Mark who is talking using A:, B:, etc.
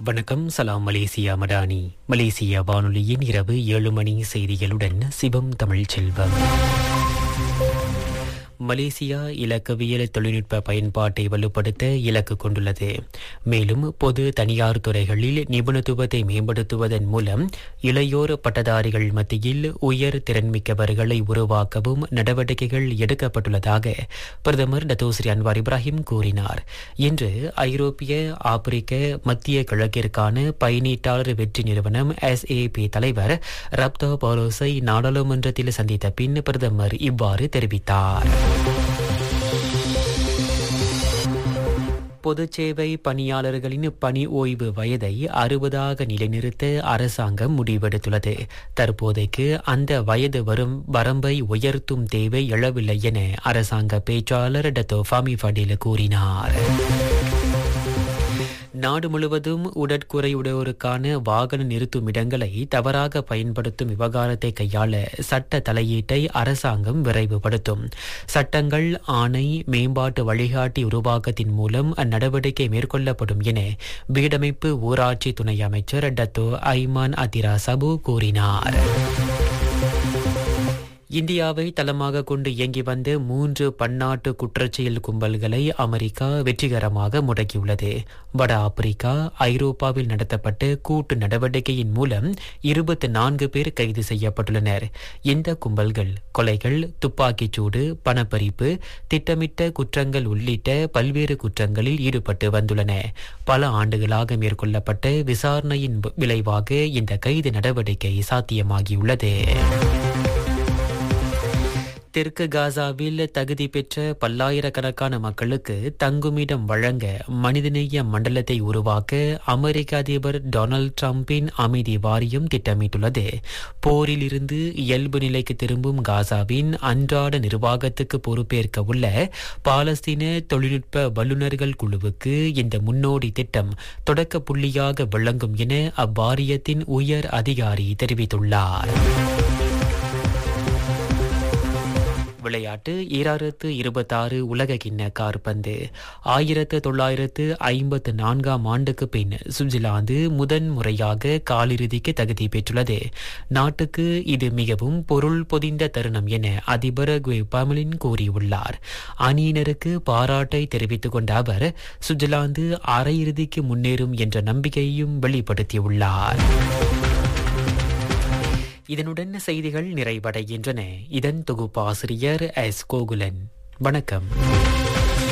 A: வணக்கம் சலாம் Malaysia Madani Malaysia வானொலியின் இரவு ஏழு மணி செய்திகளுடன் சிவம் தமிழ் செல்வம் மலேசியா இலக்கவியல் தொழில்நுட்ப பயன்பாட்டை வலுப்படுத்த இலக்கு கொண்டுள்ளது மேலும் பொது தனியார் துறைகளில் நிபுணத்துவத்தை மேம்படுத்துவதன் மூலம் இளையோர் பட்டதாரிகள் மத்தியில் உயர் திறன்மிக்கவர்களை உருவாக்கவும் நடவடிக்கைகள் எடுக்கப்பட்டுள்ளதாக பிரதமர் டத்தோஸ்ரீ அன்வார் இப்ராஹிம் கூறினார் இன்று ஐரோப்பிய ஆப்பிரிக்க மத்திய கிழக்கிற்கான பயணீட்டாளர் வெற்றி நிறுவனம் எஸ்ஏபி தலைவர் ரப்தோ பாலோஸை நாடாளுமன்றத்தில் சந்தித்த பின் பிரதமர் இவ்வாறு தெரிவித்தார் பொது சேவை பணியாளர்களின் பணி ஓய்வு வயதை அறுபதாக நிலைநிறுத்த அரசாங்கம் முடிவெடுத்துள்ளது தற்போதைக்கு அந்த வயது வரும் வரம்பை உயர்த்தும் தேவை எழவில்லை என அரசாங்க பேச்சாளர் டத்தோ ஃபாமி ஃபடில் கூறினார் நாடு முழுவதும் உடற்குறையுடையோருக்கான வாகன நிறுத்தும் இடங்களை தவறாக பயன்படுத்தும் விவகாரத்தை கையாள சட்ட தலையீட்டை அரசாங்கம் விரைவுபடுத்தும் சட்டங்கள் ஆணை மேம்பாட்டு வழிகாட்டி உருவாக்கத்தின் மூலம் அந்நடவடிக்கை மேற்கொள்ளப்படும் என வீடமைப்பு ஊராட்சி துணை அமைச்சர் டத்தோ ஐமான் அதிரா சபு கூறினார் இந்தியாவை தளமாக கொண்டு இயங்கி வந்த மூன்று பன்னாட்டு குற்றச்செயல் கும்பல்களை அமெரிக்கா வெற்றிகரமாக முடக்கியுள்ளது வட ஆப்பிரிக்கா ஐரோப்பாவில் நடத்தப்பட்ட கூட்டு நடவடிக்கையின் மூலம் இருபத்தி நான்கு பேர் கைது செய்யப்பட்டுள்ளனர் இந்த கும்பல்கள் கொலைகள் துப்பாக்கிச்சூடு பணப்பறிப்பு திட்டமிட்ட குற்றங்கள் உள்ளிட்ட பல்வேறு குற்றங்களில் ஈடுபட்டு வந்துள்ளன பல ஆண்டுகளாக மேற்கொள்ளப்பட்ட விசாரணையின் விளைவாக இந்த கைது நடவடிக்கை சாத்தியமாகியுள்ளது தெற்கு காசாவில் தகுதி பெற்ற பல்லாயிரக்கணக்கான மக்களுக்கு தங்குமிடம் வழங்க மனிதநேய மண்டலத்தை உருவாக்க அமெரிக்க அதிபர் டொனால்டு டிரம்பின் அமைதி வாரியம் திட்டமிட்டுள்ளது போரில் இருந்து இயல்பு நிலைக்கு திரும்பும் காசாவின் அன்றாட நிர்வாகத்துக்கு பொறுப்பேற்க உள்ள பாலஸ்தீன தொழில்நுட்ப வல்லுநர்கள் குழுவுக்கு இந்த முன்னோடி திட்டம் தொடக்க புள்ளியாக விளங்கும் என அவ்வாரியத்தின் உயர் அதிகாரி தெரிவித்துள்ளார் விளையாட்டு ஈராயிரத்து இருபத்தாறு உலக கிண்ண கார்பந்து ஆயிரத்து தொள்ளாயிரத்து ஐம்பத்து நான்காம் ஆண்டுக்கு பின் சுவிட்சர்லாந்து முதன் முறையாக காலிறுதிக்கு தகுதி பெற்றுள்ளது நாட்டுக்கு இது மிகவும் பொருள் பொதிந்த தருணம் என அதிபர் பமலின் கூறியுள்ளார் அணியினருக்கு பாராட்டை தெரிவித்துக் கொண்ட அவர் சுவிட்சர்லாந்து அரையிறுதிக்கு முன்னேறும் என்ற நம்பிக்கையையும் வெளிப்படுத்தியுள்ளார் இதனுடன் செய்திகள் நிறைவடைகின்றன இதன் தொகுப்பாசிரியர் எஸ் கோகுலன் வணக்கம்